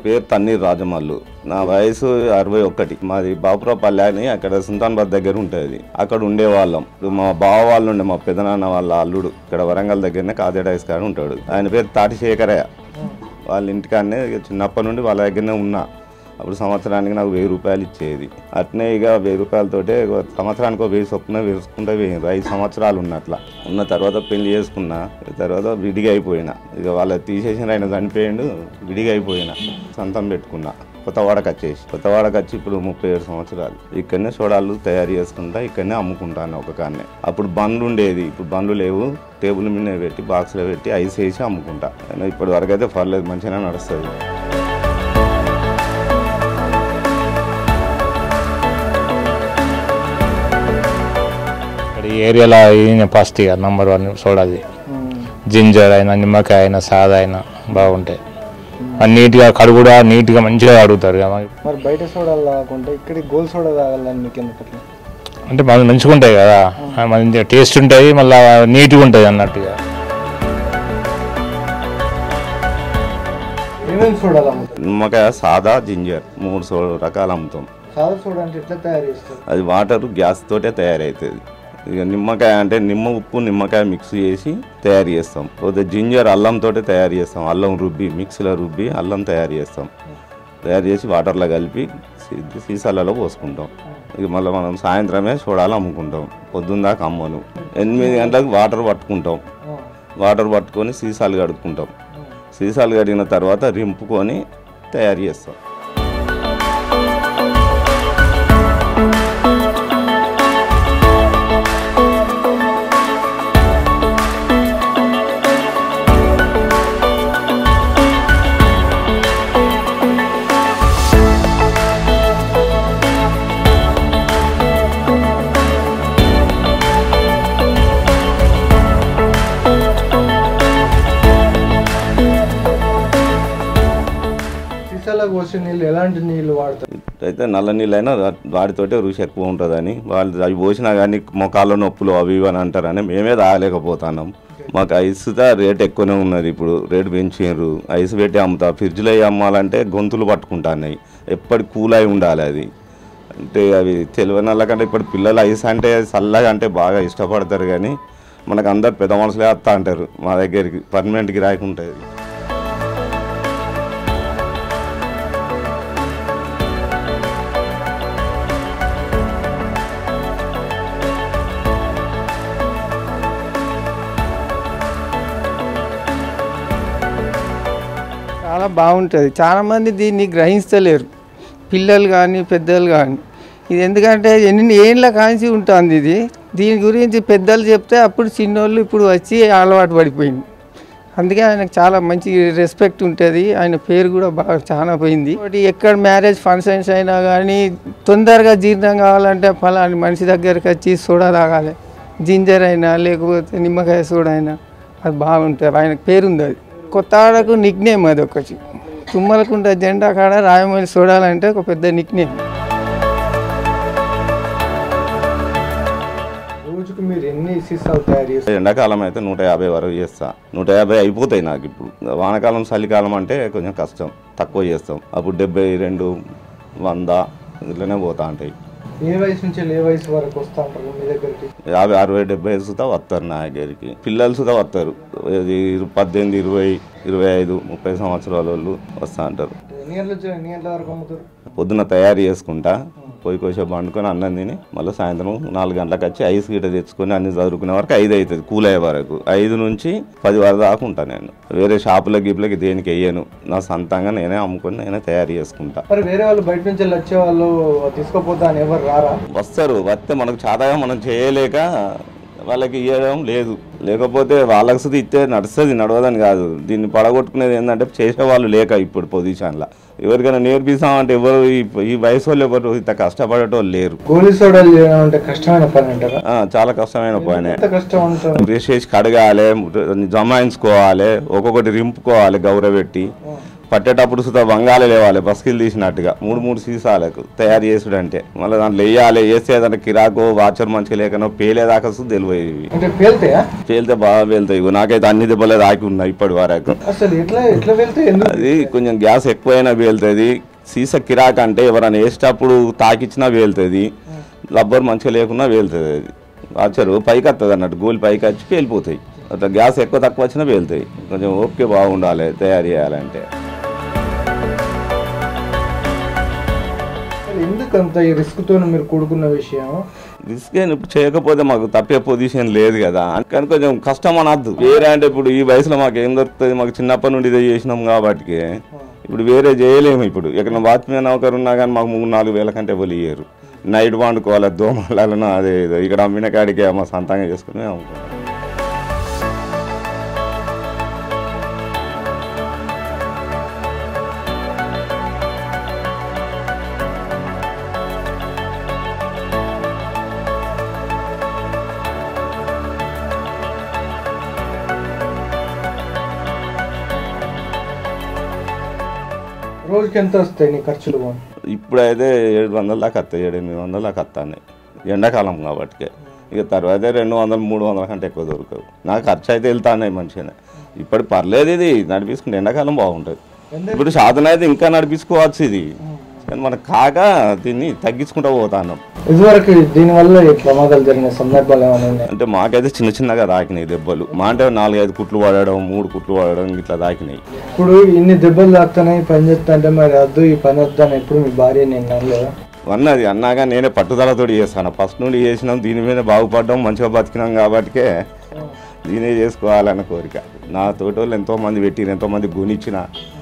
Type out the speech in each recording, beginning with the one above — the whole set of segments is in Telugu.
పేరు తన్నీర్ రాజమల్లు నా వయసు అరవై ఒకటి మాది బాపురాపల్లి అని అక్కడ సుల్తాన్బాద్ దగ్గర ఉంటుంది అక్కడ ఉండేవాళ్ళం ఇప్పుడు మా బావ వాళ్ళు ఉండే మా పెదనాన్న వాళ్ళ అల్లుడు ఇక్కడ వరంగల్ దగ్గరనే కాదేడాయిస్ కాడ ఉంటాడు ఆయన పేరు తాటి శేఖరయ్య వాళ్ళ ఇంటికాడనే ఇక చిన్నప్పటి నుండి వాళ్ళ దగ్గరనే ఉన్నా అప్పుడు సంవత్సరానికి నాకు వెయ్యి రూపాయలు ఇచ్చేది అట్నే ఇక వెయ్యి రూపాయలతోటే ఒక సంవత్సరానికి ఒక వెయ్యి చొప్పున వేసుకుంటే వెయ్యి ఐదు సంవత్సరాలు ఉన్నట్ల ఉన్న తర్వాత పెళ్లి చేసుకున్నా తర్వాత విడిగా అయిపోయినా ఇక వాళ్ళ తీసేసిన ఆయన చనిపోయిండు విడిగా అయిపోయినా సొంతం పెట్టుకున్నా కొత్తవాడకి వచ్చేసి కొత్తవాడకి వచ్చి ఇప్పుడు ముప్పై ఏడు సంవత్సరాలు ఇక్కడనే సోడాలు తయారు చేసుకుంటా ఇక్కడనే అమ్ముకుంటాను ఒక కాన్నే అప్పుడు బండ్లు ఉండేది ఇప్పుడు బండ్లు లేవు టేబుల్ మీద పెట్టి బాక్స్లో పెట్టి ఐస్ వేసి అమ్ముకుంటా అయినా ఇప్పటి వరకు అయితే పర్లేదు మంచిగా నడుస్తుంది ఇక్కడ ఈ ఏరియాలో ఈయన ఫస్ట్ ఇక నంబర్ వన్ చూడాలి జింజర్ అయినా నిమ్మకాయ అయినా సాదా అయినా బాగుంటాయి అది నీట్గా కడుగుడా నీట్గా మంచిగా అడుగుతారు ఇక మనకి. మరి బయట సోడాలు తాగకుండా ఇక్కడ గోల్ సోడా తాగాలని మీకు ఎందుకు అట్లా అంటే మనం మంచిగా ఉంటాయి కదా ఆ మంచి టేస్ట్ ఉంటాయి మళ్ళీ నీట్గా ఉంటుంది అన్నట్టుగా ఏమేమి సోడాలు అమ్ముతారు నిమ్మకాయ సాదా జింజర్ మూడు సో రకాలు అమ్ముతాం సాదా సోడా అంటే ఎట్లా తయారు చేస్తారు అది వాటర్ గ్యాస్ తోటే తయారవుతుంది ఇక నిమ్మకాయ అంటే నిమ్మ ఉప్పు నిమ్మకాయ మిక్స్ చేసి తయారు చేస్తాం పోతే జింజర్ అల్లం తోటే తయారు చేస్తాం అల్లం రుబ్బి మిక్సీలో రుబ్బి అల్లం తయారు చేస్తాం తయారు చేసి వాటర్లో కలిపి సీ- సీసాలలో పోసుకుంటాం ఇక మళ్ళీ మనం సాయంత్రమే చూడాలి అమ్ముకుంటాం పొద్దున్న దాకా అమ్మను ఎనిమిది గంటలకు వాటర్ పట్టుకుంటాం వాటర్ పట్టుకొని సీసాలు కడుక్కుంటాం సీసాలు కడిగిన తర్వాత రింపుకొని తయారు చేస్తాం సీసాలో పోసే నీళ్ళు ఎలాంటి నీళ్ళు వాడతారు అయితే నల్ల నీళ్ళైనా వా- వాటితోటే రుచి ఎక్కువ ఉంటుందని వాళ్ళు అవి పోసినా కానీ మొకాళ్ళ నొప్పులు అవి ఇవి అని అంటారని మేమే తాగలేకపోతున్నాం మాకు ఐస్ దా రేట్ ఎక్కువనే ఉన్నది ఇప్పుడు రేటు పెంచారు ఐస్ పెట్టి అమ్ముతా ఫ్రిడ్జ్లో అవి అమ్మాలంటే గొంతులు పట్టుకుంటున్నాయి ఎప్పటి కూల్ అయి ఉండాలి అది అంటే అవి తెలియని వాళ్ళకంటే ఇప్పుడు పిల్లలు ఐస్ అంటే చల్లగా అంటే బాగా ఇష్టపడతారు కానీ మనకు అందరు పెద్ద మనుషులే వస్తా అంటారు మా దగ్గరికి పర్మనెంట్ గిరాకీ ఉంటుంది చాలా బాగుంటుంది చాలా మంది దీన్ని గ్రహిస్తలేరు పిల్లలు కానీ పెద్దలు కానీ ఇది ఎందుకంటే ఎన్ని ఏళ్ళ కాంచి ఉంటుంది ఇది దీని గురించి పెద్దలు చెప్తే అప్పుడు చిన్నోళ్ళు ఇప్పుడు వచ్చి అలవాటు పడిపోయింది అందుకే ఆయనకు చాలా మంచి రెస్పెక్ట్ ఉంటుంది ఆయన పేరు కూడా బాగా చాలా పోయింది ఒకటి ఎక్కడ మ్యారేజ్ ఫంక్షన్స్ అయినా కానీ తొందరగా జీర్ణం కావాలంటే ఫలాని మనిషి దగ్గరికి వచ్చి సోడా తాగాలి జింజర్ అయినా లేకపోతే నిమ్మకాయ సోడా అయినా అది బాగుంటుంది ఆయనకు పేరు ఉంది అది కొత్త ఆడకు నిక్ నేమ్ అది ఒకటి తుమ్మలకుంట జెండా కాడ రాయమల్లి చూడాలంటే ఒక పెద్ద నిక్ నేమ్ రోజుకు మీరు ఎన్ని సీసాలు తయారు చేస్తారు ఎండాకాలం అయితే నూట యాభై వరకు చేస్తా నూట యాభై అయిపోతాయి నాకు ఇప్పుడు వానకాలం చలికాలం అంటే కొంచెం కష్టం తక్కువ చేస్తాం అప్పుడు డెబ్బై రెండు వంద ఇట్లనే పోతా ఉంటాయి ఏ వయసు నుంచి ఏ వయసు వరకు వస్తూ ఉంటారు మీ దగ్గరికి యాభై అరవై డెబ్బై సుతా వస్తారు నా దగ్గరికి పిల్లలు సుతా వస్తారు ఇది ఇరు- పద్దెనిమిది ఇరవై ఇరవై ఐదు ముప్పై సంవత్సరాల వాళ్ళు వస్తూ అంటారు ఎన్ని గంటల నుంచి ఎన్ని గంటల వరకు అమ్ముతారు పొద్దున్న తయారు చేసుకుంటా పోయి కొంచెం వండుకొని అన్నం తిని మళ్ళీ సాయంత్రం నాలుగు గంటలకు వచ్చి ఐస్ గిట తెచ్చుకొని అన్ని చదువుకునే వరకు ఐదు అవుతుంది కూల్ అయ్యే వరకు ఐదు నుంచి పది వరకు దాకా ఉంటా నేను వేరే షాపుల గిప్పులకి దేనికి వెయ్యను నా సొంతంగా నేనే అమ్ముకొని నేనే తయారు చేసుకుంటా మరి వేరే వాళ్ళు బయట నుంచి వెళ్ళి వచ్చే వాళ్ళు తీసుకోపోతా అని ఎవరు రారా వస్తారు వస్తే మనకు చాతగా మనం చేయలేక వాళ్ళకి ఇవ్వడం లేదు లేకపోతే వాళ్ళకి సుది ఇస్తే నడుస్తుంది నడవదని కాదు దీన్ని పడగొట్టుకునేది ఏంటంటే చేసేవాళ్ళు లేక ఇప్పుడు పొజిషన్లో ఎవరికైనా నేర్పిస్తామంటే ఎవరు ఈ- ఈ వయసు వాళ్ళు ఎవరు ఇంత కష్టపడేటోళ్ళు లేరు గోలీ సోడాలు చేయడం అంటే కష్టమైన పని అంటారా ఆ, చాలా కష్టమైన పని ఎంత కష్టం అంటారు బ్రష్ చేసి కడగాలి జమాయించుకోవాలి ఒక్కొక్కటి రింపుకోవాలి గౌరబెట్టి పట్టేటప్పుడు సుతా వంగాలే లేవాలి బస్కిలు తీసినట్టుగా మూడు మూడు సీసాలకు తయారు చేసుడు అంటే మళ్ళీ దాంట్లో వేయాలి వేస్తే దాంట్లో కిరాకో వాచర్ మంచిగా లేకనో పేలేదాకా తెలియదు ఇవి అంటే పేలుతాయా పేలితే బాగా పేలుతాయి ఇగో నాకైతే అన్ని దెబ్బలే దాకి ఉన్నాయి ఇప్పటి వరకు అసలు ఎట్లా ఎట్లా వెళ్తే ఎందుకు అది కొంచెం గ్యాస్ ఎక్కువైనా పేలుతుంది సీసా కిరాక్ అంటే ఎవరైనా వేసేటప్పుడు తాకిచ్చినా పేలుతుంది రబ్బర్ మంచిగా లేకున్నా పేలుతుంది అది వాచరు పైకి వస్తుంది అన్నట్టు గోలి పైకి వచ్చి పేలిపోతాయి అట్లా గ్యాస్ ఎక్కువ తక్కువ వచ్చినా పేలుతాయి కొంచెం ఓకే బాగుండాలి తయారు చేయాలంటే అసలు ఎందుకు అంత ఈ రిస్క్ తో మీరు కూడుకున్న విషయం రిస్క్ అయిన ఇప్పుడు చేయకపోతే మాకు తప్పే పొజిషన్ లేదు కదా కానీ కొంచెం కష్టం అనద్దు వేరే అంటే ఇప్పుడు ఈ వయసులో మాకు ఏం దొరుకుతుంది మాకు చిన్నప్పటి నుండి ఇదే చేసినాం కాబట్టి ఇప్పుడు వేరే చేయలేము ఇప్పుడు ఎక్కడ వాచ్మెన్ ఒకరు ఉన్నా కానీ మాకు మూడు నాలుగు వేల కంటే ఎవరు ఇయ్యరు నైట్ వండుకోవాలి దోమలను అదే ఇదో ఇక్కడ అమ్మిన కాడికి మా సొంతంగా చేసుకుని అమ్ముకుంటాం రోజుకి ఎంత వస్తాయి నీ ఖర్చులు ఇప్పుడైతే ఏడు వందల దాకా వస్తాయి ఏడు ఎనిమిది వందల దాకా వస్తాయి ఎండాకాలం కాబట్టి ఇక తర్వాత రెండు వందలు మూడు వందల కంటే ఎక్కువ దొరకవు నాకు ఖర్చు అయితే వెళ్తాన్నాయి మంచిగానే ఇప్పుడు పర్లేదు ఇది నడిపించుకుంటే ఎండాకాలం బాగుంటుంది ఇప్పుడు సాధన అయితే ఇంకా నడిపించుకోవచ్చు ఇది కానీ మనకు కాక దీన్ని తగ్గించుకుంటూ పోతాను ఇదివరకు దీనివల్ల ఈ ప్రమాదాలు జరిగిన సందర్భాలు ఏమైనా ఉన్నాయి అంటే మాకైతే చిన్న చిన్నగా తాకినాయి దెబ్బలు మా అంటే నాలుగైదు కుట్లు పడడం మూడు కుట్లు పడడం ఇట్లా తాకినాయి ఇప్పుడు ఇన్ని దెబ్బలు తాకుతున్నాయి పని చేస్తా అంటే మరి వద్దు ఈ పని వద్దని ఎప్పుడు మీ భార్య నేను అనలేదా అన్నది అన్నాగా నేనే పట్టుదలతో చేస్తాను ఫస్ట్ నుండి చేసినాం దీని మీద బాగుపడ్డాం మంచిగా బతికినాం కాబట్టికే దీనే చేసుకోవాలన్న కోరిక నా తోటి వాళ్ళు ఎంతోమంది పెట్టిరు ఎంతోమంది గుణించిన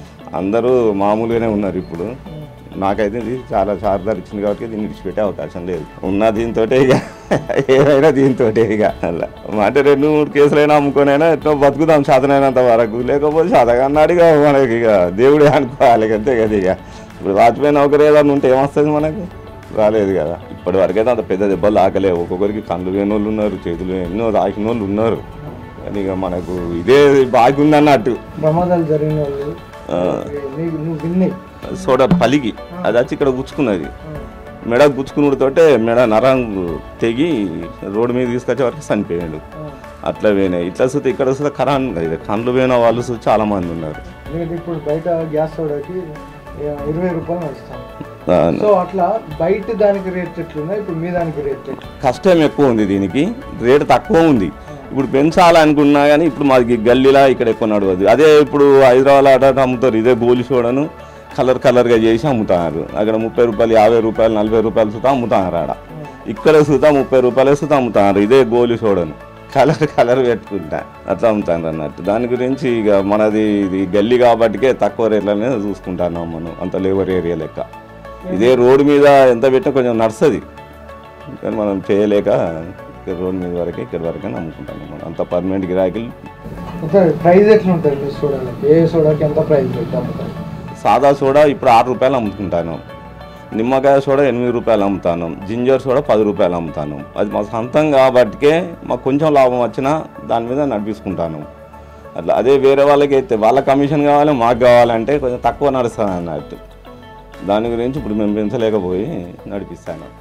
అందరూ మామూలుగానే ఉన్నారు ఇప్పుడు నాకైతే ఇది చాలా చార్జర్ ఇచ్చింది కాబట్టి దీన్ని విడిచిపెట్టే అవకాశం లేదు ఉన్న దీంతో ఇక ఏదైనా దీంతో ఇక అలా అంటే రెండు మూడు కేసులైనా అమ్ముకొనైనా ఎట్లా బతుకుదాం శాతనైనంత వరకు లేకపోతే శాతకన్నాడిగా మనకి ఇక దేవుడే అనుకోవాలి అంతే కదా ఇక ఇప్పుడు వాజ్పేయి నౌకరీ ఏదన్నా ఉంటే ఏమొస్తుంది మనకు రాలేదు కదా ఇప్పటి వరకైతే అంత పెద్ద దెబ్బలు తాకలేవు ఒక్కొక్కరికి కళ్ళు లేని వాళ్ళు ఉన్నారు చేతులు ఎన్నో తాకిన వాళ్ళు ఉన్నారు కానీ ఇక మనకు ఇదే బాగుంది అన్నట్టు ప్రమాదాలు జరిగిన వాళ్ళు ఆ, నీకు నువ్వు విన్నాయి సోడా పలిగి అది వచ్చి ఇక్కడ గుచ్చుకున్నది మెడ గుచ్చుకున్నతోటే మెడ నరం తెగి రోడ్డు మీద తీసుకొచ్చే వరకు చనిపోయాడు అట్లా పోయినాయి ఇట్లా చూస్తే ఇక్కడ చూస్తే కరాన్ ఇది కళ్ళు పోయిన వాళ్ళు చూస్తే చాలా మంది ఉన్నారు ఎందుకంటే ఇప్పుడు బయట గ్యాస్ సోడాకి ఏ, ఇరవై రూపాయలు నడుస్తాం ఆ, సో అట్లా బయట దానికి రేట్ ఎట్లుందా ఇప్పుడు మీ దానికి రేట్ ఎట్లా కష్టం ఎక్కువ ఉంది దీనికి రేటు తక్కువ ఉంది ఇప్పుడు పెంచాలనుకున్నా కానీ ఇప్పుడు మాది గల్లీలా ఇక్కడ ఎక్కువ నడవదు అదే ఇప్పుడు హైదరాబాద్ అట అమ్ముతారు ఇదే గోలి చూడను కలర్ కలర్గా చేసి అమ్ముతున్నారు అక్కడ ముప్పై రూపాయలు యాభై రూపాయలు నలభై రూపాయలు సుతా అమ్ముతున్నారు ఆడ ఇక్కడ సుతా ముప్పై రూపాయలు సుతా అమ్ముతున్నారు ఇదే గోలి చూడను కలర్ కలర్ పెట్టుకుంటా అట్లా అమ్ముతాను అన్నట్టు దాని గురించి ఇక మనది ఇది గల్లీ కాబట్టికే తక్కువ రేట్లనే చూసుకుంటున్నాం మనం అంత లేబర్ ఏరియా లెక్క ఇదే రోడ్డు మీద ఎంత పెట్టినా కొంచెం నడుస్తుంది కానీ మనం చేయలేక ఇక్కడ రోడ్ మీద వరకే ఇక్కడ వరకే అమ్ముకుంటాం మనం అంత పర్మనెంట్ గిరాకీలు అంటే ప్రైస్ ఎట్లా ఉంటుంది మీ సోడాలకి ఏ సోడాకి ఎంత ప్రైస్ పెట్టి అమ్ముతారు సాదా సోడా ఇప్పుడు ఆరు రూపాయలు అమ్ముకుంటాను నిమ్మకాయ సోడా ఎనిమిది రూపాయలు అమ్ముతాను జింజర్ సోడా పది రూపాయలు అమ్ముతాను అది మా సొంతం కాబట్టికే మాకు కొంచెం లాభం వచ్చినా దాని మీద నడిపించుకుంటాను అట్లా అదే వేరే వాళ్ళకి అయితే వాళ్ళ కమిషన్ కావాలి మాకు కావాలంటే కొంచెం తక్కువ నడుస్తుంది అన్నట్టు దాని గురించి ఇప్పుడు మేము పెంచలేకపోయి నడిపిస్తాను